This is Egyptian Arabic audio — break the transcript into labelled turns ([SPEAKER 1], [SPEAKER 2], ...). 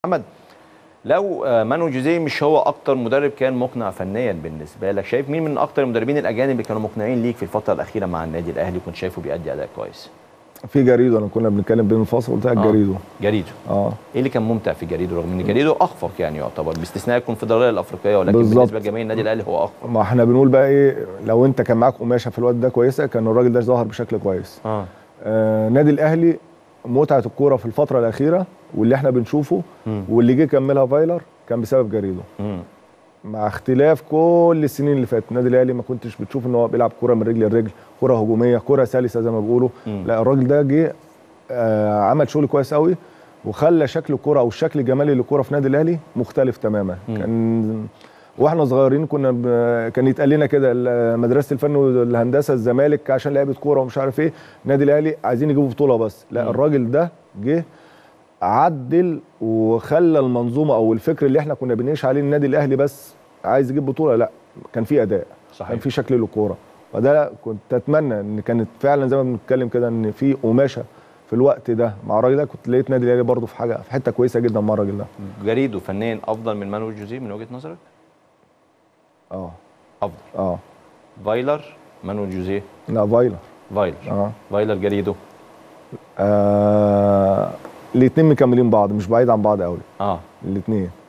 [SPEAKER 1] محمد لو آه، مانو جوزيه مش هو اكتر مدرب كان مقنع فنيا بالنسبه لك شايف مين من اكتر المدربين الاجانب اللي كانوا مقنعين ليك في الفتره الاخيره مع النادي الاهلي كنت شايفه بيأدي اداء كويس
[SPEAKER 2] في جريدو انا كنا بنتكلم بين الفاصل قلت لك
[SPEAKER 1] آه.
[SPEAKER 2] جريدو
[SPEAKER 1] جريدو
[SPEAKER 2] اه
[SPEAKER 1] ايه اللي كان ممتع في جريدو رغم ان جريدو اخفق يعني يعتبر باستثناء الكونفدراليه الافريقيه ولكن
[SPEAKER 2] بالظبط.
[SPEAKER 1] بالنسبه لجماهير النادي الاهلي هو اخفق
[SPEAKER 2] ما احنا بنقول بقى ايه لو انت كان معاك قماشه في الوقت ده كويسه كان الراجل ده ظهر بشكل كويس
[SPEAKER 1] اه
[SPEAKER 2] آه نادي الاهلي متعه الكوره في الفتره الاخيره واللي احنا بنشوفه
[SPEAKER 1] مم.
[SPEAKER 2] واللي جه كملها فايلر كان بسبب جريدو
[SPEAKER 1] مم.
[SPEAKER 2] مع اختلاف كل السنين اللي فاتت النادي الاهلي ما كنتش بتشوف ان هو بيلعب كوره من رجل لرجل كوره هجوميه كوره سلسه زي ما بيقولوا
[SPEAKER 1] مم.
[SPEAKER 2] لا الراجل ده جه آه عمل شغل كويس قوي وخلى شكل الكوره او الشكل الجمالي للكوره في النادي الاهلي مختلف تماما
[SPEAKER 1] مم.
[SPEAKER 2] كان واحنا صغيرين كنا ب... كان يتقال لنا كده ال- مدرسه الفن والهندسه الزمالك عشان لعيبه كوره ومش عارف ايه النادي الاهلي عايزين يجيبوا بطوله بس لا
[SPEAKER 1] مم.
[SPEAKER 2] الراجل ده جه عدل وخلى المنظومه او الفكر اللي احنا كنا بنعيش عليه النادي الاهلي بس عايز يجيب بطوله لا كان في اداء
[SPEAKER 1] صحيح.
[SPEAKER 2] كان في شكل للكوره فده كنت اتمنى ان كانت فعلا زي ما بنتكلم كده ان في قماشه في الوقت ده مع الراجل ده كنت لقيت النادي الاهلي برضه في حاجه في حته كويسه جدا مع الراجل ده
[SPEAKER 1] جريدو فنيا افضل من مانويل جوزيه من وجهه نظرك
[SPEAKER 2] اه
[SPEAKER 1] افضل
[SPEAKER 2] اه
[SPEAKER 1] فايلر مانويل جوزيه
[SPEAKER 2] لا فايلر
[SPEAKER 1] فايلر
[SPEAKER 2] اه,
[SPEAKER 1] فايلر جريدو
[SPEAKER 2] آه الاثنين مكملين بعض مش بعيد عن بعض قوي
[SPEAKER 1] اه
[SPEAKER 2] الاثنين